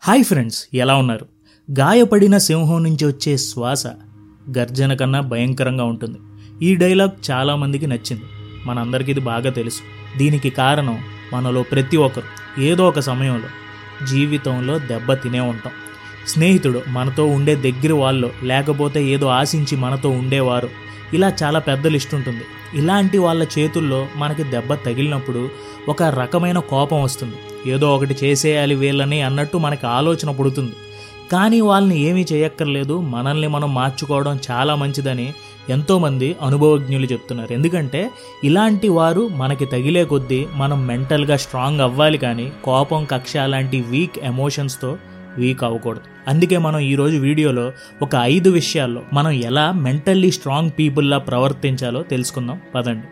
hi friends ఎలా ఉన్నారు గాయపడిన సింహం నుంచి వచ్చే శ్వాస గర్జన కన్నా భయంకరంగా ఉంటుంది ఈ డైలాగ్ చాలామందికి నచ్చింది మనందరికీ ఇది బాగా తెలుసు దీనికి కారణం మనలో ప్రతి ఒక్కరు ఏదో ఒక సమయంలో జీవితంలో దెబ్బ తినే ఉంటాం స్నేహితుడు మనతో ఉండే దగ్గర వాళ్ళు లేకపోతే ఏదో ఆశించి మనతో ఉండేవారు ఇలా చాలా పెద్ద లిస్ట్ ఉంటుంది ఇలాంటి వాళ్ళ చేతుల్లో మనకి దెబ్బ తగిలినప్పుడు ఒక రకమైన కోపం వస్తుంది ఏదో ఒకటి చేసేయాలి వీళ్ళని అన్నట్టు మనకి ఆలోచన పుడుతుంది కానీ వాళ్ళని ఏమీ చేయక్కర్లేదు మనల్ని మనం మార్చుకోవడం చాలా మంచిదని ఎంతోమంది అనుభవజ్ఞులు చెప్తున్నారు ఎందుకంటే ఇలాంటి వారు మనకి తగిలే కొద్దీ మనం మెంటల్గా స్ట్రాంగ్ అవ్వాలి కానీ కోపం కక్ష లాంటి వీక్ ఎమోషన్స్తో వీక్ అవ్వకూడదు అందుకే మనం ఈరోజు వీడియోలో ఒక ఐదు విషయాల్లో మనం ఎలా మెంటల్లీ స్ట్రాంగ్ పీపుల్లా ప్రవర్తించాలో తెలుసుకుందాం పదండి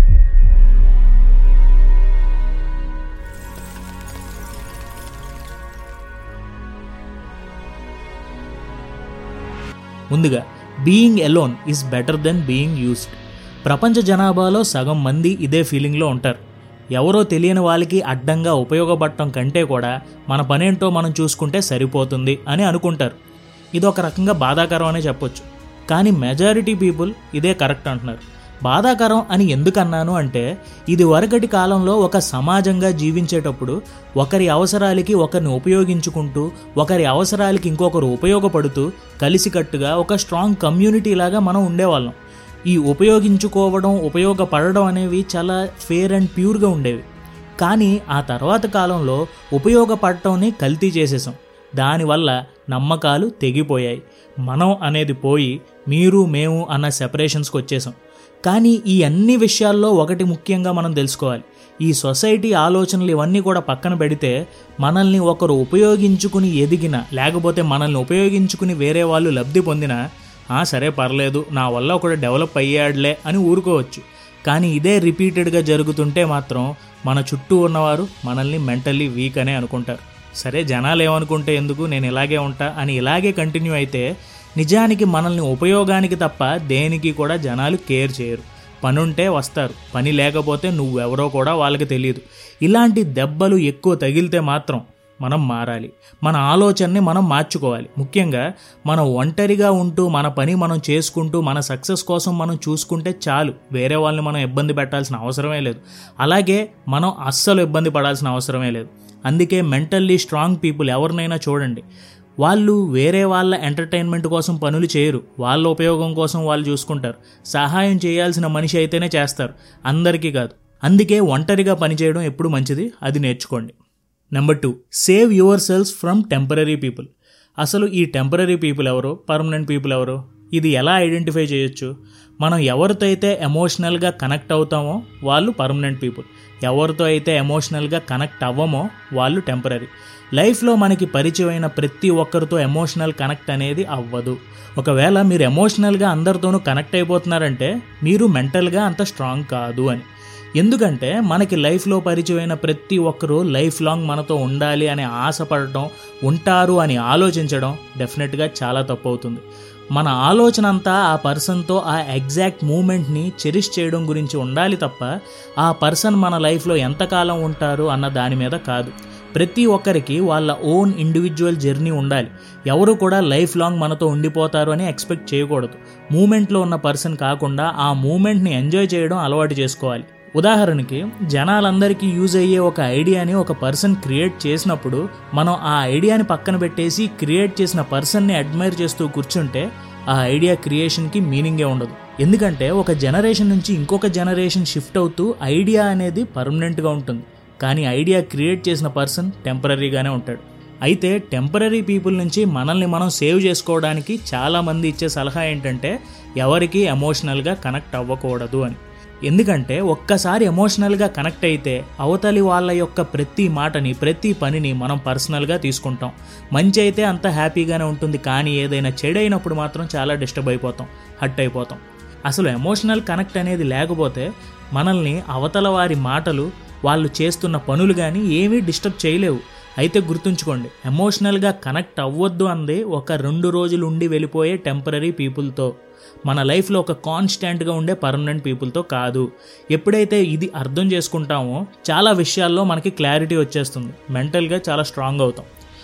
ముందుగా being alone is better than being used ప్రపంచ జనాభాలో సగం మంది ఇదే ఫీలింగ్లో ఉంటారు ఎవరో తెలియని వాళ్ళకి అడ్డంగా ఉపయోగపడటం కంటే కూడా మన పనేంటో మనం చూసుకుంటే సరిపోతుంది అని అనుకుంటారు ఇది ఒక రకంగా బాధాకరం అనే చెప్పొచ్చు కానీ మెజారిటీ పీపుల్ ఇదే కరెక్ట్ అంటున్నారు బాధాకరం అని ఎందుకన్నాను అంటే ఇది వరకటి కాలంలో ఒక సమాజంగా జీవించేటప్పుడు ఒకరి అవసరాలకి ఒకరిని ఉపయోగించుకుంటూ ఒకరి అవసరాలకి ఇంకొకరు ఉపయోగపడుతూ కలిసికట్టుగా ఒక స్ట్రాంగ్ కమ్యూనిటీ లాగా మనం ఉండేవాళ్ళం ఈ ఉపయోగించుకోవడం ఉపయోగపడడం అనేవి చాలా ఫేర్ అండ్ ప్యూర్గా ఉండేవి కానీ ఆ తర్వాత కాలంలో ఉపయోగపడటంని కల్తీ చేసేసాం దానివల్ల నమ్మకాలు తెగిపోయాయి మనం అనేది పోయి మీరు మేము అన్న సెపరేషన్స్కి వచ్చేసాం కానీ ఈ అన్ని విషయాల్లో ఒకటి ముఖ్యంగా మనం తెలుసుకోవాలి ఈ సొసైటీ ఆలోచనలు ఇవన్నీ కూడా పక్కన పెడితే మనల్ని ఒకరు ఉపయోగించుకుని ఎదిగిన లేకపోతే మనల్ని ఉపయోగించుకుని వేరే వాళ్ళు లబ్ధి పొందినా "ఆ, సరే పర్లేదు నా వల్ల ఒకడు డెవలప్ అయ్యాడులే అని ఊరుకోవచ్చు కానీ ఇదే రిపీటెడ్గా జరుగుతుంటే మాత్రం మన చుట్టూ ఉన్నవారు మనల్ని మెంటల్లీ వీక్ అనే అనుకుంటారు సరే జనాలు ఏమనుకుంటే ఎందుకు నేను ఇలాగే ఉంటా అని ఇలాగే కంటిన్యూ అయితే నిజానికి మనల్ని ఉపయోగానికి తప్ప దేనికి కూడా జనాలు కేర్ చేయరు పని ఉంటే వస్తారు పని లేకపోతే నువ్వెవరో కూడా వాళ్ళకి తెలియదు ఇలాంటి దెబ్బలు ఎక్కువ తగిలితే మాత్రం మనం మారాలి మన ఆలోచనని మనం మార్చుకోవాలి ముఖ్యంగా మనం ఒంటరిగా ఉంటూ మన పని మనం చేసుకుంటూ మన సక్సెస్ కోసం మనం చూసుకుంటే చాలు వేరే వాళ్ళని మనం ఇబ్బంది పెట్టాల్సిన అవసరమే లేదు అలాగే మనం అస్సలు ఇబ్బంది పడాల్సిన అవసరమే లేదు అందుకే మెంటల్లీ స్ట్రాంగ్ పీపుల్ ఎవరినైనా చూడండి వాళ్ళు వేరే వాళ్ళ ఎంటర్టైన్మెంట్ కోసం పనులు చేయరు వాళ్ళ ఉపయోగం కోసం వాళ్ళు చూసుకుంటారు సహాయం చేయాల్సిన మనిషి అయితేనే చేస్తారు అందరికీ కాదు అందుకే ఒంటరిగా పనిచేయడం ఎప్పుడు మంచిది అది నేర్చుకోండి number two save yourselves from temporary people అసలు ఈ టెంపరీ పీపుల్ ఎవరు పర్మనెంట్ పీపుల్ ఎవరు ఇది ఎలా ఐడెంటిఫై చేయొచ్చు మనం ఎవరితో అయితే ఎమోషనల్గా కనెక్ట్ అవుతామో వాళ్ళు పర్మనెంట్ పీపుల్ ఎవరితో అయితే ఎమోషనల్గా కనెక్ట్ అవ్వమో వాళ్ళు టెంపరీ లైఫ్లో మనకి పరిచయమైన ప్రతి ఒక్కరితో ఎమోషనల్ కనెక్ట్ అనేది అవ్వదు ఒకవేళ మీరు ఎమోషనల్గా అందరితోనూ కనెక్ట్ అయిపోతున్నారంటే మీరు మెంటల్గా అంత స్ట్రాంగ్ కాదు అని ఎందుకంటే మనకి లైఫ్లో పరిచయమైన ప్రతి ఒక్కరూ లైఫ్ లాంగ్ మనతో ఉండాలి అని ఆశపడటం ఉంటారు అని ఆలోచించడం డెఫినెట్గా చాలా తప్పు అవుతుంది మన ఆలోచన అంతా ఆ పర్సన్తో ఆ ఎగ్జాక్ట్ మూమెంట్ని చెరిష్ చేయడం గురించి ఉండాలి తప్ప ఆ పర్సన్ మన లైఫ్లో ఎంతకాలం ఉంటారు అన్న దాని మీద కాదు ప్రతి ఒక్కరికి వాళ్ళ ఓన్ ఇండివిజువల్ జర్నీ ఉండాలి ఎవరు కూడా లైఫ్ లాంగ్ మనతో ఉండిపోతారు అని ఎక్స్పెక్ట్ చేయకూడదు మూమెంట్లో ఉన్న పర్సన్ కాకుండా ఆ మూమెంట్ని ఎంజాయ్ చేయడం అలవాటు చేసుకోవాలి ఉదాహరణకి జనాలందరికీ యూజ్ అయ్యే ఒక ఐడియాని ఒక పర్సన్ క్రియేట్ చేసినప్పుడు మనం ఆ ఐడియాని పక్కన పెట్టేసి క్రియేట్ చేసిన పర్సన్ని అడ్మైర్ చేస్తూ కూర్చుంటే ఆ ఐడియా క్రియేషన్కి మీనింగే ఉండదు ఎందుకంటే ఒక జనరేషన్ నుంచి ఇంకొక జనరేషన్ షిఫ్ట్ అవుతూ ఐడియా అనేది పర్మనెంట్గా ఉంటుంది కానీ ఐడియా క్రియేట్ చేసిన పర్సన్ టెంపరీగానే ఉంటాడు అయితే టెంపరీ పీపుల్ నుంచి మనల్ని మనం సేవ్ చేసుకోవడానికి చాలామంది ఇచ్చే సలహా ఏంటంటే ఎవరికి ఎమోషనల్గా కనెక్ట్ అవ్వకూడదు అని ఎందుకంటే ఒక్కసారి ఎమోషనల్గా కనెక్ట్ అయితే అవతలి వాళ్ళ యొక్క ప్రతి మాటని ప్రతి పనిని మనం పర్సనల్గా తీసుకుంటాం మంచి అయితే అంత హ్యాపీగానే ఉంటుంది కానీ ఏదైనా చెడైనప్పుడు మాత్రం చాలా డిస్టర్బ్ అయిపోతాం హట్ అయిపోతాం అసలు ఎమోషనల్ కనెక్ట్ అనేది లేకపోతే మనల్ని అవతల వారి మాటలు వాళ్ళు చేస్తున్న పనులు కానీ ఏమీ డిస్టర్బ్ చేయలేవు అయితే గుర్తుంచుకోండి ఎమోషనల్గా కనెక్ట్ అవ్వద్దు అంది ఒక రెండు రోజులు ఉండి వెళ్ళిపోయే టెంపరీ పీపుల్తో మన లైఫ్లో ఒక కాన్స్టాంట్గా ఉండే పర్మనెంట్ పీపుల్తో కాదు ఎప్పుడైతే ఇది అర్థం చేసుకుంటామో చాలా విషయాల్లో మనకి క్లారిటీ వచ్చేస్తుంది మెంటల్గా చాలా స్ట్రాంగ్ అవుతాం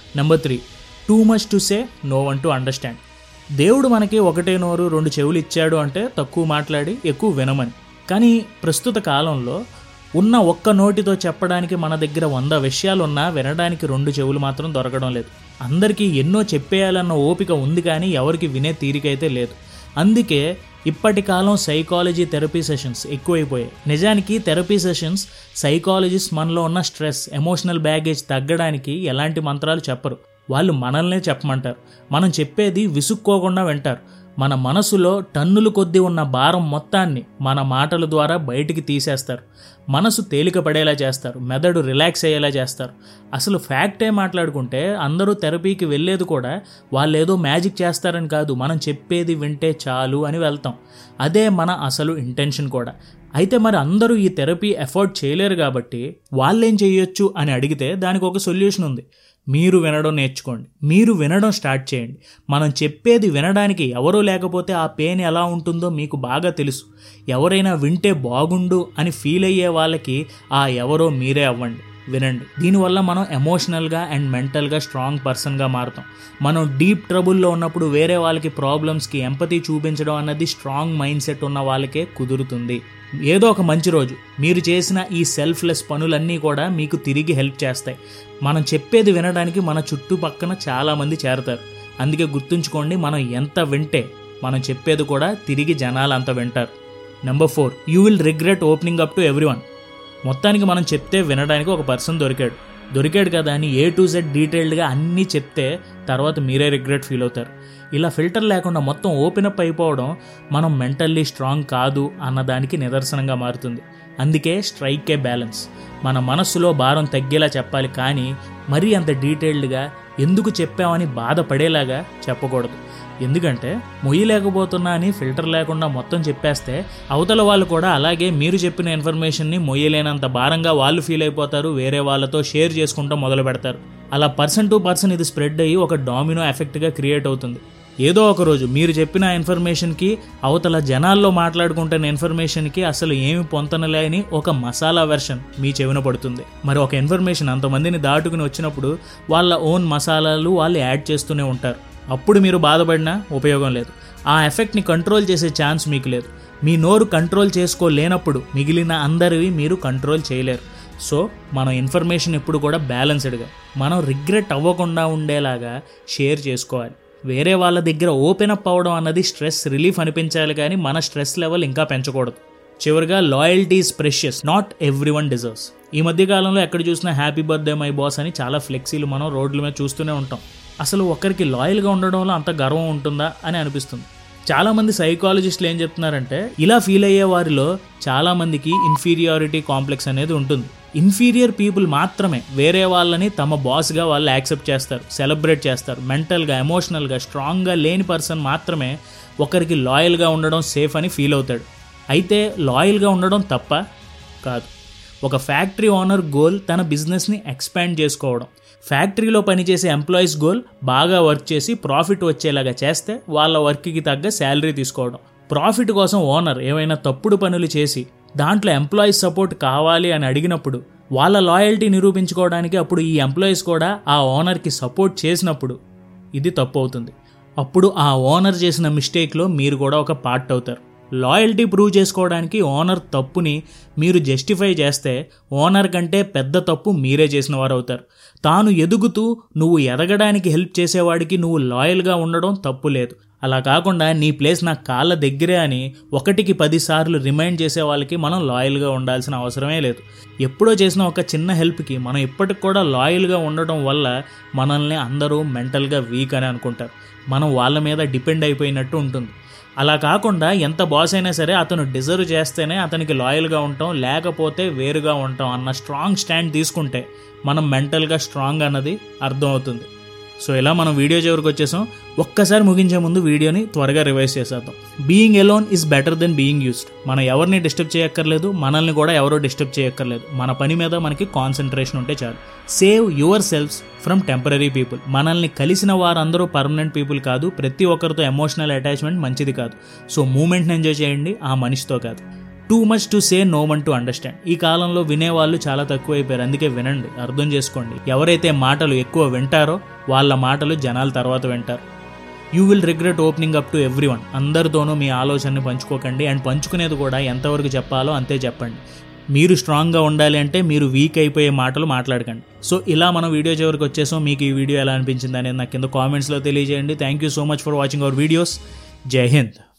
number three too much to say no one to understand దేవుడు మనకి ఒకటే నోరు రెండు చెవులు ఇచ్చాడు అంటే తక్కువ మాట్లాడి ఎక్కువ వినమని కానీ ప్రస్తుత కాలంలో ఉన్న ఒక్క నోటితో చెప్పడానికి మన దగ్గర వంద విషయాలు ఉన్నా వినడానికి రెండు చెవులు మాత్రం దొరకడం లేదు అందరికీ ఎన్నో చెప్పేయాలన్న ఓపిక ఉంది కానీ ఎవరికి వినే తీరికైతే లేదు అందుకే ఇప్పటి కాలం సైకాలజీ థెరపీ సెషన్స్ ఎక్కువైపోయాయి నిజానికి థెరపీ సెషన్స్ సైకాలజిస్ట్ మనలో ఉన్న స్ట్రెస్ ఎమోషనల్ బ్యాగేజ్ తగ్గడానికి ఎలాంటి మంత్రాలు చెప్పరు వాళ్ళు మనల్నే చెప్పమంటారు మనం చెప్పేది విసుక్కోకుండా వింటారు మన మనసులో టన్నులు కొద్దీ ఉన్న భారం మొత్తాన్ని మన మాటల ద్వారా బయటికి తీసేస్తారు మనసు తేలిక పడేలా చేస్తారు మెదడు రిలాక్స్ అయ్యేలా చేస్తారు అసలు ఫ్యాక్టే మాట్లాడుకుంటే అందరూ థెరపీకి వెళ్ళేది కూడా వాళ్ళు ఏదో మ్యాజిక్ చేస్తారని కాదు మనం చెప్పేది వింటే చాలు అని వెళ్తాం అదే మన అసలు ఇంటెన్షన్ కూడా అయితే మరి అందరూ ఈ థెరపీ ఎఫోర్డ్ చేయలేరు కాబట్టి వాళ్ళేం చేయొచ్చు అని అడిగితే దానికి ఒక సొల్యూషన్ ఉంది మీరు వినడం నేర్చుకోండి మీరు వినడం స్టార్ట్ చేయండి మనం చెప్పేది వినడానికి ఎవరూ లేకపోతే ఆ పెయిన్ ఎలా ఉంటుందో మీకు బాగా తెలుసు ఎవరైనా వింటే బాగుండు అని ఫీల్ అయ్యే వాళ్ళకి ఆ ఎవరో మీరే అవ్వండి వినండి దీనివల్ల మనం ఎమోషనల్గా అండ్ మెంటల్గా స్ట్రాంగ్ పర్సన్గా మారుతాం మనం డీప్ ట్రబుల్లో ఉన్నప్పుడు వేరే వాళ్ళకి ప్రాబ్లమ్స్కి ఎంపతి చూపించడం అన్నది స్ట్రాంగ్ మైండ్ సెట్ ఉన్న వాళ్ళకే కుదురుతుంది ఏదో ఒక మంచి రోజు మీరు చేసిన ఈ సెల్ఫ్లెస్ పనులన్నీ కూడా మీకు తిరిగి హెల్ప్ చేస్తాయి మనం చెప్పేది వినడానికి మన చుట్టుపక్కన చాలామంది చేరతారు అందుకే గుర్తుంచుకోండి మనం ఎంత వింటే మనం చెప్పేది కూడా తిరిగి జనాలు అంత వింటారు number four you will regret opening up to every మొత్తానికి మనం చెప్తే వినడానికి ఒక పర్సన్ దొరికాడు దొరికాడు కదా అని ఏ టు జెడ్ డీటెయిల్డ్గా అన్నీ చెప్తే తర్వాత మీరే రిగ్రెట్ ఫీల్ అవుతారు ఇలా ఫిల్టర్ లేకుండా మొత్తం ఓపెన్ అప్ అయిపోవడం మనం మెంటల్లీ స్ట్రాంగ్ కాదు అన్నదానికి నిదర్శనంగా మారుతుంది అందుకే స్ట్రైకే బ్యాలెన్స్ మన మనస్సులో భారం తగ్గేలా చెప్పాలి కానీ మరీ అంత డీటెయిల్డ్గా ఎందుకు చెప్పామని బాధపడేలాగా చెప్పకూడదు ఎందుకంటే మొయ్యలేకపోతున్నా అని ఫిల్టర్ లేకుండా మొత్తం చెప్పేస్తే అవతల వాళ్ళు కూడా అలాగే మీరు చెప్పిన ఇన్ఫర్మేషన్ని మొయ్యలేనంత భారంగా వాళ్ళు ఫీల్ అయిపోతారు వేరే వాళ్ళతో షేర్ చేసుకుంటూ మొదలు పెడతారు అలా పర్సన్ టు పర్సన్ ఇది స్ప్రెడ్ అయ్యి ఒక డామినో ఎఫెక్ట్గా క్రియేట్ అవుతుంది ఏదో ఒక రోజు మీరు చెప్పిన ఇన్ఫర్మేషన్కి అవతల జనాల్లో మాట్లాడుకుంటున్న ఇన్ఫర్మేషన్కి అసలు ఏమి పొంతనలేని ఒక మసాలా వెర్షన్ మీ చెవిన పడుతుంది మరి ఒక ఇన్ఫర్మేషన్ అంతమందిని దాటుకుని వచ్చినప్పుడు వాళ్ళ ఓన్ మసాలాలు వాళ్ళు యాడ్ చేస్తూనే ఉంటారు అప్పుడు మీరు బాధపడినా ఉపయోగం లేదు ఆ ఎఫెక్ట్ని కంట్రోల్ చేసే ఛాన్స్ మీకు లేదు మీ నోరు కంట్రోల్ చేసుకోలేనప్పుడు మిగిలిన అందరివి మీరు కంట్రోల్ చేయలేరు సో మన ఇన్ఫర్మేషన్ ఎప్పుడు కూడా బ్యాలెన్స్డ్గా మనం రిగ్రెట్ అవ్వకుండా ఉండేలాగా షేర్ చేసుకోవాలి వేరే వాళ్ళ దగ్గర ఓపెన్ అప్ అవ్వడం అన్నది స్ట్రెస్ రిలీఫ్ అనిపించాలి కానీ మన స్ట్రెస్ లెవెల్ ఇంకా పెంచకూడదు చివరిగా loyalty is precious not everyone deserves ఈ మధ్య కాలంలో ఎక్కడ చూసినా హ్యాపీ బర్త్డే మై బాస్ అని చాలా ఫ్లెక్సీలు మనం రోడ్ల మీద చూస్తూనే ఉంటాం అసలు ఒకరికి లాయల్గా ఉండడంలో అంత గర్వం ఉంటుందా అని అనిపిస్తుంది చాలామంది సైకాలజిస్టులు ఏం చెప్తున్నారంటే ఇలా ఫీల్ అయ్యే వారిలో చాలామందికి ఇన్ఫీరియారిటీ కాంప్లెక్స్ అనేది ఉంటుంది ఇన్ఫీరియర్ పీపుల్ మాత్రమే వేరే వాళ్ళని తమ బాస్గా వాళ్ళు యాక్సెప్ట్ చేస్తారు సెలబ్రేట్ చేస్తారు మెంటల్గా ఎమోషనల్గా స్ట్రాంగ్గా లేని పర్సన్ మాత్రమే ఒకరికి లాయల్గా ఉండడం సేఫ్ అని ఫీల్ అవుతాడు అయితే లాయల్గా ఉండడం తప్ప కాదు ఒక ఫ్యాక్టరీ ఓనర్ గోల్ తన బిజినెస్ని ఎక్స్పాండ్ చేసుకోవడం ఫ్యాక్టరీలో పనిచేసే ఎంప్లాయీస్ గోల్ బాగా వర్క్ చేసి ప్రాఫిట్ వచ్చేలాగా చేస్తే వాళ్ళ వర్క్కి తగ్గ శాలరీ తీసుకోవడం ప్రాఫిట్ కోసం ఓనర్ ఏమైనా తప్పుడు పనులు చేసి దాంట్లో ఎంప్లాయీస్ సపోర్ట్ కావాలి అని అడిగినప్పుడు వాళ్ళ లాయల్టీ నిరూపించుకోవడానికి అప్పుడు ఈ ఎంప్లాయీస్ కూడా ఆ ఓనర్కి సపోర్ట్ చేసినప్పుడు ఇది తప్పు అవుతుంది అప్పుడు ఆ ఓనర్ చేసిన మిస్టేక్లో మీరు కూడా ఒక పార్ట్ అవుతారు లాయల్టీ ప్రూవ్ చేసుకోవడానికి ఓనర్ తప్పుని మీరు జస్టిఫై చేస్తే ఓనర్ కంటే పెద్ద తప్పు మీరే చేసిన వారు అవుతారు తాను ఎదుగుతూ నువ్వు ఎదగడానికి హెల్ప్ చేసేవాడికి నువ్వు లాయల్గా ఉండడం తప్పు లేదు అలా కాకుండా నీ ప్లేస్ నా కాళ్ళ దగ్గరే అని ఒకటికి పదిసార్లు రిమైండ్ చేసే వాళ్ళకి మనం లాయల్గా ఉండాల్సిన అవసరమే లేదు ఎప్పుడో చేసిన ఒక చిన్న హెల్ప్కి మనం ఇప్పటికి కూడా లాయల్గా ఉండడం వల్ల మనల్ని అందరూ మెంటల్గా వీక్ అని అనుకుంటారు మనం వాళ్ళ మీద డిపెండ్ అయిపోయినట్టు ఉంటుంది అలా కాకుండా ఎంత బాస్ అయినా సరే అతను డిజర్వ్ చేస్తేనే అతనికి లాయల్గా ఉంటాం లేకపోతే వేరుగా ఉంటాం అన్న స్ట్రాంగ్ స్టాండ్ తీసుకుంటే మనం మెంటల్గా స్ట్రాంగ్ అన్నది అర్థమవుతుంది సో ఇలా మనం వీడియో చివరికి వచ్చేసాం ఒక్కసారి ముగించే ముందు వీడియోని త్వరగా రివైజ్ చేసేద్దాం being alone is better than being used మనం ఎవరిని డిస్టర్బ్ చేయక్కర్లేదు మనల్ని కూడా ఎవరో డిస్టర్బ్ చేయక్కర్లేదు మన పని మీద మనకి కాన్సన్ట్రేషన్ ఉంటే చాలు save yourselves from temporary people మనల్ని కలిసిన వారందరూ పర్మనెంట్ పీపుల్ కాదు ప్రతి ఒక్కరితో ఎమోషనల్ అటాచ్మెంట్ మంచిది కాదు సో మూమెంట్ని ఎంజాయ్ చేయండి ఆ మనిషితో కాదు too much to say no one to understand ఈ కాలంలో వినేవాళ్ళు చాలా తక్కువ అయిపోయారు అందుకే వినండి అర్థం చేసుకోండి ఎవరైతే మాటలు ఎక్కువ వింటారో వాళ్ళ మాటలు జనాల తర్వాత వింటారు you will regret opening up to everyone అందరితోనూ మీ ఆలోచనని పంచుకోకండి అండ్ పంచుకునేది కూడా ఎంతవరకు చెప్పాలో అంతే చెప్పండి మీరు స్ట్రాంగ్గా ఉండాలి అంటే మీరు వీక్ అయిపోయే మాటలు మాట్లాడకండి సో ఇలా మనం వీడియో చివరికి వచ్చేసాం మీకు ఈ వీడియో ఎలా అనిపించింది అనేది నాకు కింద కామెంట్స్లో తెలియజేయండి thank you so much for watching our videos Jai Hind